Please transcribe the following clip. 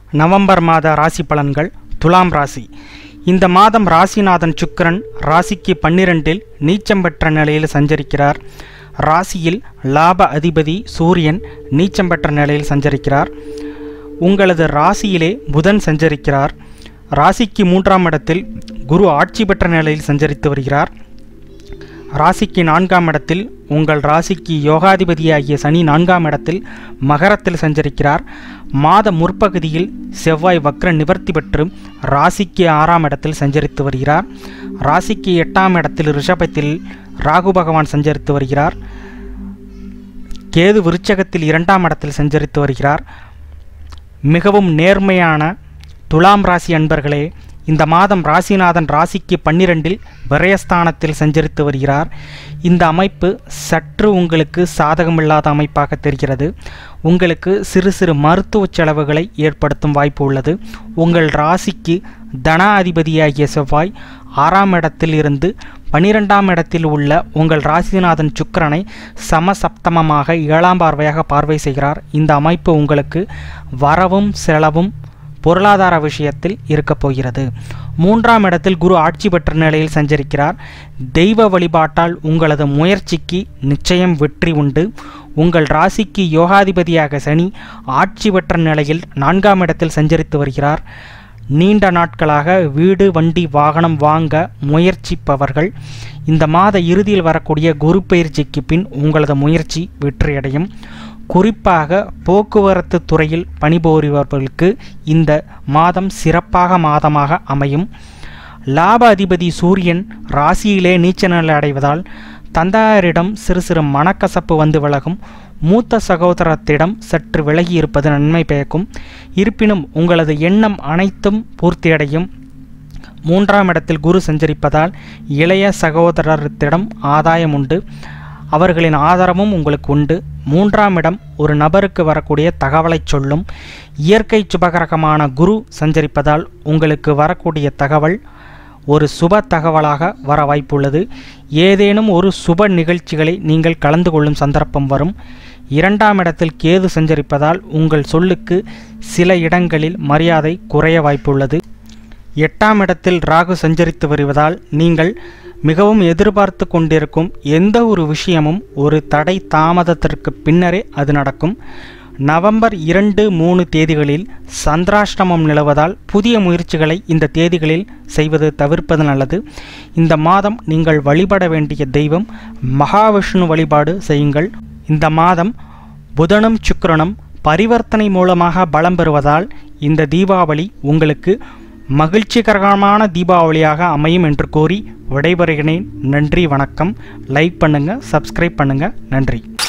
November மாத ராசி பலன்கள் துலாம் ராசி இந்த மாதம் ராசிநாதன் சுக்கிரன் ராசிக்கு பன்னிரெண்டில் நீச்சம் பெற்ற நிலையில் சஞ்சரிக்கிறார் ராசியில் லாப அதிபதி சூரியன் நீச்சம் பெற்ற நிலையில் சஞ்சரிக்கிறார் உங்களது ராசியிலே புதன் சஞ்சரிக்கிறார் ராசிக்கு மூன்றாம் இடத்தில் குரு ஆட்சி பெற்ற நிலையில் சஞ்சரித்து வருகிறார் ராசிக்கு நான்காம் இடத்தில் உங்கள் ராசிக்கு யோகாதிபதியாகிய சனி நான்காம் இடத்தில் மகரத்தில் சஞ்சரிக்கிறார் மாத முற்பகுதியில் செவ்வாய் வக்ர நிவர்த்தி பெற்று ராசிக்கு ஆறாம் இடத்தில் சஞ்சரித்து வருகிறார் ராசிக்கு எட்டாம் இடத்தில் ரிஷபத்தில் ராகு பகவான் சஞ்சரித்து வருகிறார் கேது விருச்சகத்தில் இரண்டாம் இடத்தில் சஞ்சரித்து வருகிறார் மிகவும் நேர்மையான துலாம் ராசி அன்பர்களே இந்த மாதம் ராசிநாதன் ராசிக்கு பன்னிரெண்டில் விரயஸ்தானத்தில் சஞ்சரித்து வருகிறார் இந்த அமைப்பு சற்று உங்களுக்கு சாதகமில்லாத அமைப்பாக தெரிகிறது உங்களுக்கு சிறு சிறு மருத்துவ செலவுகளை ஏற்படுத்தும் வாய்ப்பு உள்ளது உங்கள் ராசிக்கு தனாதிபதியாகிய செவ்வாய் ஆறாம் இடத்தில் இருந்து பனிரெண்டாம் இடத்தில் உள்ள உங்கள் ராசிநாதன் சுக்கிரனை சமசப்தமமாக ஏழாம் பார்வையாக பார்வை செய்கிறார் இந்த அமைப்பு உங்களுக்கு வரவும் செலவும் பொருளாதார விஷயத்தில் இருக்கப் போகிறது மூன்றாம் இடத்தில் குரு ஆட்சி பெற்ற நிலையில் சஞ்சரிக்கிறார் தெய்வ வழிபாட்டால் உங்களது முயற்சிக்கு நிச்சயம் வெற்றி உண்டு உங்கள் ராசிக்கு யோகாதிபதியாக சனி ஆட்சி பெற்ற நிலையில் நான்காம் இடத்தில் சஞ்சரித்து வருகிறார் நீண்ட நாட்களாக வீடு வண்டி வாகனம் வாங்க முயற்சிப்பவர்கள் இந்த மாத இறுதியில் வரக்கூடிய குரு பயிற்சிக்கு பின் உங்களது முயற்சி வெற்றியடையும் குறிப்பாக போக்குவரத்து துறையில் பணிபுரிபவர்களுக்கு இந்த மாதம் சிறப்பாக மாதமாக அமையும் லாப அதிபதி சூரியன் ராசியிலே நீச்ச நிலை அடைவதால் தந்தையாரிடம் சிறு சிறு மனக்கசப்பு வந்து விலகும் மூத்த சகோதரத்திடம் சற்று விலகி இருப்பது நன்மை பயக்கும் இருப்பினும் உங்களது எண்ணம் அனைத்தும் பூர்த்தியடையும் மூன்றாம் இடத்தில் குரு சஞ்சரிப்பதால் இளைய சகோதரத்திடம் ஆதாயம் உண்டு அவர்களின் ஆதரவும் உங்களுக்கு உண்டு மூன்றாம் இடம் ஒரு நபருக்கு வரக்கூடிய தகவலை சொல்லும் இயற்கை சுபகரகமான குரு சஞ்சரிப்பதால் உங்களுக்கு வரக்கூடிய தகவல் ஒரு சுப தகவலாக வர வாய்ப்புள்ளது ஏதேனும் ஒரு சுப நிகழ்ச்சிகளை நீங்கள் கலந்து கொள்ளும் சந்தர்ப்பம் வரும் இரண்டாம் இடத்தில் கேது சஞ்சரிப்பதால் உங்கள் சொல்லுக்கு சில இடங்களில் மரியாதை குறைய வாய்ப்புள்ளது எட்டாம் இடத்தில் ராகு சஞ்சரித்து வருவதால் நீங்கள் மிகவும் எதிர்பார்த்து கொண்டிருக்கும் எந்த ஒரு விஷயமும் ஒரு தடை தாமதத்திற்கு பின்னரே அது நடக்கும் நவம்பர் இரண்டு மூணு தேதிகளில் சந்திராஷ்டமம் நிலவதால் புதிய முயற்சிகளை இந்த தேதிகளில் செய்வது தவிர்ப்பது நல்லது இந்த மாதம் நீங்கள் வழிபட வேண்டிய தெய்வம் மகாவிஷ்ணு வழிபாடு செய்யுங்கள் இந்த மாதம் புதனும் சுக்கிரனும் பரிவர்த்தனை மூலமாக பலம் பெறுவதால் இந்த தீபாவளி உங்களுக்கு மகிழ்ச்சிகரமான தீபாவளியாக அமையும் என்று கூறி விடைபெறுகிறேன் நன்றி வணக்கம் லைக் பண்ணுங்கள் சப்ஸ்கிரைப் பண்ணுங்கள் நன்றி